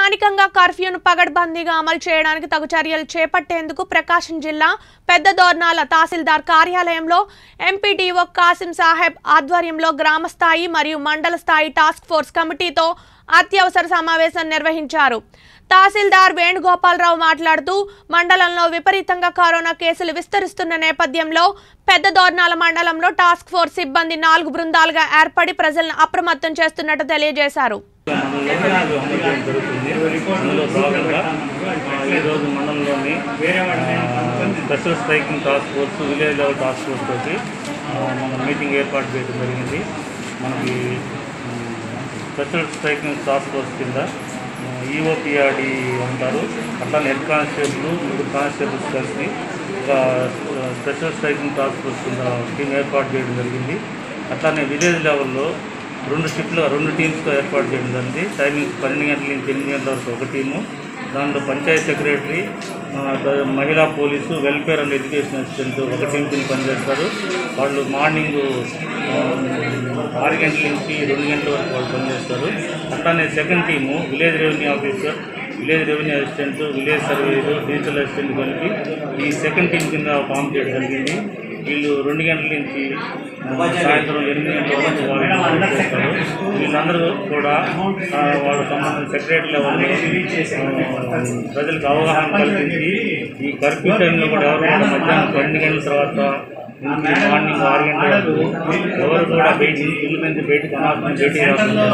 స్థానికంగా కర్ఫ్యూను పగడ్బందీగా అమలు చేయడానికి తగు చర్యలు చేపట్టేందుకు ప్రకాశం జిల్లా పెద్ద దోర్నాల తహసీల్దార్ కార్యాలయంలో ఎంపీడీఓ కాసిం సాహెబ్ ఆధ్వర్యంలో గ్రామ స్థాయి మరియు మండల స్థాయి టాస్క్ ఫోర్స్ కమిటీతో అత్యవసర సమావేశం నిర్వహించారు తహసీల్దార్ వేణుగోపాలరావు మాట్లాడుతూ మండలంలో విపరీతంగా కరోనా కేసులు విస్తరిస్తున్న నేపథ్యంలో పెద్ద దోర్నాల మండలంలో టాస్క్ ఫోర్స్ సిబ్బంది నాలుగు బృందాలుగా ఏర్పడి ప్రజలను అప్రమత్తం చేస్తున్నట్టు తెలియజేశారు మనలో అమలు చేయడం జరుగుతుంది అందులో భాగంగా ఆ, ఈరోజు మండలంలోని ఆ, special striking task force village level task force తోటి ఆ, మనం మీటింగ్ ఏర్పాటు చేయడం జరిగింది మనకి ఉమ్, స్పెషల్ స్ట్రైకింగ్ టాస్క్ ఫోర్స్ కింద ఈఓపిఆర్డి ఉంటారు అట్లానే హెడ్ కానిస్టేబుల్ మూడు కానిస్టేబుల్స్ కలిసి ఒక ఆ, స్పెషల్ స్ట్రైకింగ్ టాస్క్ ఫోర్స్ కింద టీం ఏర్పాటు చేయడం జరిగింది అట్లానే విలేజ్ లెవెల్లో రెండు షిఫ్ట్లు రెండు టీమ్స్తో ఏర్పాటు చేయడం జరిగింది టైమింగ్స్ పన్నెండు గంటల నుంచి ఎనిమిది గంటల వరకు ఒక టీము దాంట్లో పంచాయత్ సెక్రటరీ ఆ, ద- మహిళా police welfare and education assistant ఒక టీం కింద పనిచేస్తారు వాళ్ళు మార్నింగ్ ఆ, ఆరు గంటల నుంచి రెండు గంటల వరకు వాళ్ళు పనిచేస్తారు అట్లానే second team village revenue officer village revenue assistant village surveyor digital assistant కలిపి ఈ సెకండ్ టీం కింద ఫామ్ చేయడం జరిగింది వీళ్ళు రెండు గంటల నుంచి ఆ, సాయంత్రం ఎనిమిది గంటల వరకు వాళ్ళు వర్క్ చేస్తారు వీళ్ళందరూ కూడా ఆ, వాళ్ళ సంబంధించిన సెక్రటరీ లెవెల్లో ఆ, ప్రజలకు అవగాహన కల్పించి ఈ కర్ఫ్యూ టైంలో కూడా ఎవరు కూడా మధ్యాహ్నం పన్నెండు గంటల తర్వాత నుంచి మార్నింగ్ ఆరు గంటల వరకు ఎవరు కూడా బయట ఇల్లు నుంచి బయటకు అనాథం బయటికి రాకుండా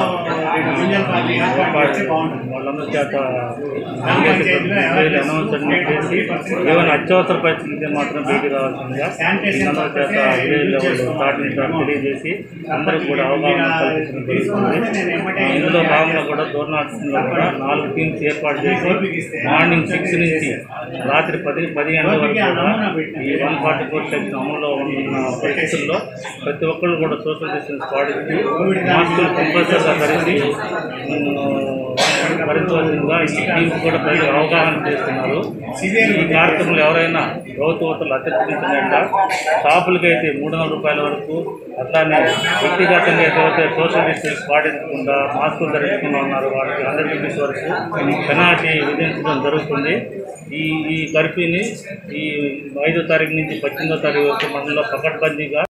ఏర్పాటు వాళ్ళందరి చేత అనౌన్స్మెంట్ చేసి ఏమైనా అత్యవసర పరిస్థితి ఉంటే మాత్రం బయటికి రావాల్సిందిగా వీళ్ళందరి చేత విలేజ్ లెవెల్ స్టార్టింగ్ స్టార్ట్ తెలియజేసి అందరికి కూడా అవగాహన కల్పించడం జరుగుతుంది ఇందులో భాగంగా కూడా టోర్నామెంట్స్లో కూడా నాలుగు టీమ్స్ ఏర్పాటు చేసి మార్నింగ్ సిక్స్ నుంచి రాత్రి పది పది గంటల వరకు కూడా ఈ వన్ ఫార్టీ ఫోర్ సెక్షన్ అమల్లో ఉన్న పరిస్థితుల్లో ప్రతి ఒక్కళ్ళు కూడా సోషల్ డిస్టెన్స్ పాటిస్తూ మాస్కులు కంపల్సరీగా ధరించి పరిశోధనగా ఈ టీమ్స్ కూడా ప్రజలు అవగాహన చేస్తున్నారు ఈ కార్యక్రమంలో ఎవరైనా ప్రభుత్వతలు అత్యధికంగా షాపులకి అయితే మూడు వందల రూపాయల వరకు అట్లానే వ్యక్తిగతంగా ఎవరైతే సోషల్ డిస్టెన్స్ పాటించకుండా మాస్కులు ధరించకుండా ఉన్నారు వాళ్ళకి హండ్రెడ్ రూపీస్ వరకు పెనాల్టీ విధించడం జరుగుతుంది ఈ ఈ కర్ఫ్యూని ఈ ఐదో తారీఖు నుంచి పద్దెనిమిదో తారీఖు వరకు మనలో పకడ్బందీగా